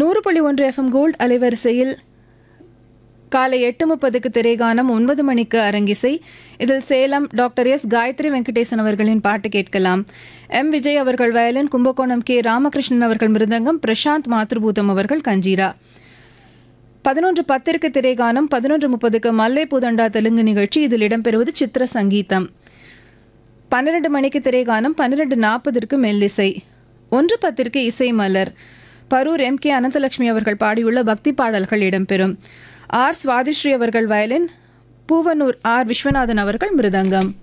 நூறு புள்ளி ஒன்று எஃப்எம் கோல்ட் அலைவரிசையில் காலை எட்டு முப்பதுக்கு திரைகானம் ஒன்பது மணிக்கு அரங்கிசை இதில் சேலம் டாக்டர் எஸ் காயத்ரி வெங்கடேசன் அவர்களின் பாட்டு கேட்கலாம் எம் விஜய் அவர்கள் வயலின் கும்பகோணம் கே ராமகிருஷ்ணன் அவர்கள் மிருதங்கம் பிரசாந்த் மாத்ருபூதம் அவர்கள் கஞ்சீரா பதினொன்று பத்திற்கு திரைகானம் பதினொன்று முப்பதுக்கு மல்லை பூதண்டா தெலுங்கு நிகழ்ச்சி இதில் இடம்பெறுவது சித்திர சங்கீதம் பன்னிரண்டு மணிக்கு திரைகானம் பன்னிரண்டு நாற்பதற்கு மெல்லிசை ஒன்று பத்திற்கு இசை மலர் பரூர் எம் கே அனந்தலட்சுமி அவர்கள் பாடியுள்ள பக்தி பாடல்கள் இடம்பெறும் ஆர் சுவாதிஸ்ரீ அவர்கள் வயலின் பூவனூர் ஆர் விஸ்வநாதன் அவர்கள் மிருதங்கம்